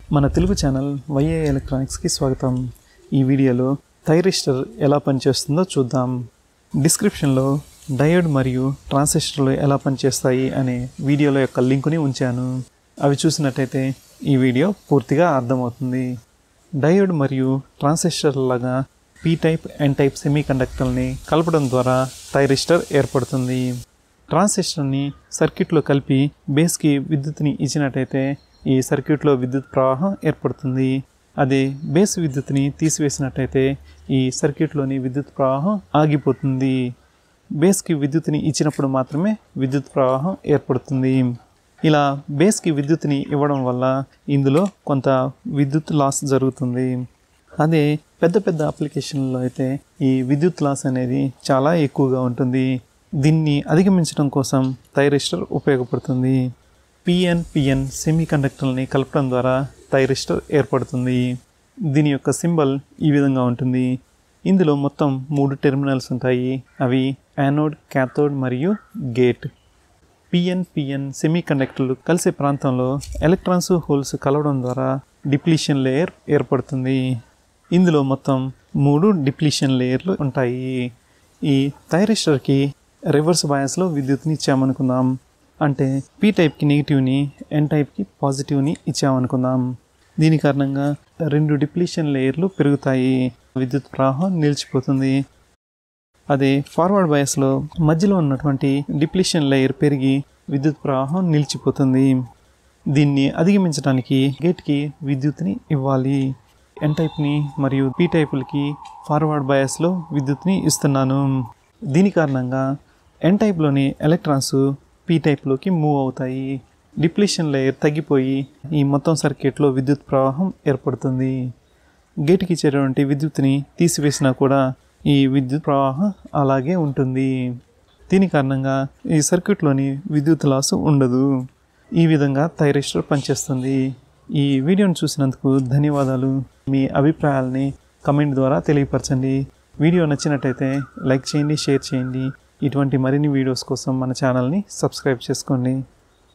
మన తెలుగు ఛానల్ వైఏ ఎలక్ట్రానిక్స్కి స్వాగతం ఈ వీడియోలో థైరిస్టర్ ఎలా పనిచేస్తుందో చూద్దాం డిస్క్రిప్షన్లో డయోడ్ మరియు ట్రాన్సిస్టర్లు ఎలా పనిచేస్తాయి అనే వీడియోల యొక్క లింకుని ఉంచాను అవి చూసినట్టయితే ఈ వీడియో పూర్తిగా అర్థమవుతుంది డయోడ్ మరియు ట్రాన్సిస్టర్ లాగా పీ టైప్ ఎన్ టైప్ సెమీ కండక్టర్ని కలపడం ద్వారా థైరిస్టర్ ఏర్పడుతుంది ట్రాన్సిస్టర్ని సర్క్యూట్లో కలిపి బేస్కి విద్యుత్ని ఇచ్చినట్టయితే ఈ సర్క్యూట్లో విద్యుత్ ప్రవాహం ఏర్పడుతుంది అదే బేస్ విద్యుత్ని తీసివేసినట్టయితే ఈ సర్క్యూట్లోని విద్యుత్ ప్రవాహం ఆగిపోతుంది బేస్కి విద్యుత్ని ఇచ్చినప్పుడు మాత్రమే విద్యుత్ ప్రవాహం ఏర్పడుతుంది ఇలా బేస్కి విద్యుత్ని ఇవ్వడం వల్ల ఇందులో కొంత విద్యుత్ లాస్ జరుగుతుంది అదే పెద్ద పెద్ద అప్లికేషన్లో అయితే ఈ విద్యుత్ లాస్ అనేది చాలా ఎక్కువగా ఉంటుంది దీన్ని అధిగమించడం కోసం థైరిస్టర్ ఉపయోగపడుతుంది పిఎన్ పిఎన్ సెమీ కండక్టర్ని కలపడం ద్వారా థైరిస్టర్ ఏర్పడుతుంది దీని యొక్క సింబల్ ఈ విధంగా ఉంటుంది ఇందులో మొత్తం మూడు టెర్మినల్స్ ఉంటాయి అవి యానోడ్ క్యాథోడ్ మరియు గేట్ పిఎన్ పిఎన్ సెమీ కండక్టర్లు కలిసే ప్రాంతంలో ఎలక్ట్రాన్స్ హోల్స్ కలవడం ద్వారా డిప్లీషన్ లేయర్ ఏర్పడుతుంది ఇందులో మొత్తం మూడు డిప్లీషన్ లేయర్లు ఉంటాయి ఈ థైరిస్టర్కి రివర్స్ బయాస్లో విద్యుత్ని ఇచ్చామనుకుందాం అంటే పీ టైప్కి నెగిటివ్ని ఎన్ టైప్కి పాజిటివ్ని ఇచ్చామనుకుందాం దీని కారణంగా రెండు డిప్లీషన్ లేయర్లు పెరుగుతాయి విద్యుత్ ప్రవాహం నిలిచిపోతుంది అదే ఫార్వర్డ్ బయాస్లో మధ్యలో ఉన్నటువంటి డిప్లీషన్ లేయర్ పెరిగి విద్యుత్ ప్రవాహం నిలిచిపోతుంది దీన్ని అధిగమించడానికి గేట్కి విద్యుత్ని ఇవ్వాలి ఎన్ టైప్ని మరియు పీ టైపులకి ఫార్వర్డ్ బయాస్లో విద్యుత్ని ఇస్తున్నాను దీని కారణంగా ఎన్ టైప్లోని ఎలక్ట్రాన్స్ పీ టైప్లోకి మూవ్ అవుతాయి డిప్లీషన్ లేయర్ తగ్గిపోయి ఈ మొత్తం సర్క్యూట్లో విద్యుత్ ప్రవాహం ఏర్పడుతుంది గేట్కి ఇచ్చేటువంటి విద్యుత్ని తీసివేసినా కూడా ఈ విద్యుత్ ప్రవాహం అలాగే ఉంటుంది దీని కారణంగా ఈ సర్క్యూట్లోని విద్యుత్ లాస్ ఉండదు ఈ విధంగా థైరిస్టర్ పనిచేస్తుంది ఈ వీడియోను చూసినందుకు ధన్యవాదాలు మీ అభిప్రాయాలని కమెంట్ ద్వారా తెలియపరచండి వీడియో నచ్చినట్టయితే లైక్ చేయండి షేర్ చేయండి ఇటువంటి మరిన్ని వీడియోస్ కోసం మన ఛానల్ని సబ్స్క్రైబ్ చేసుకోండి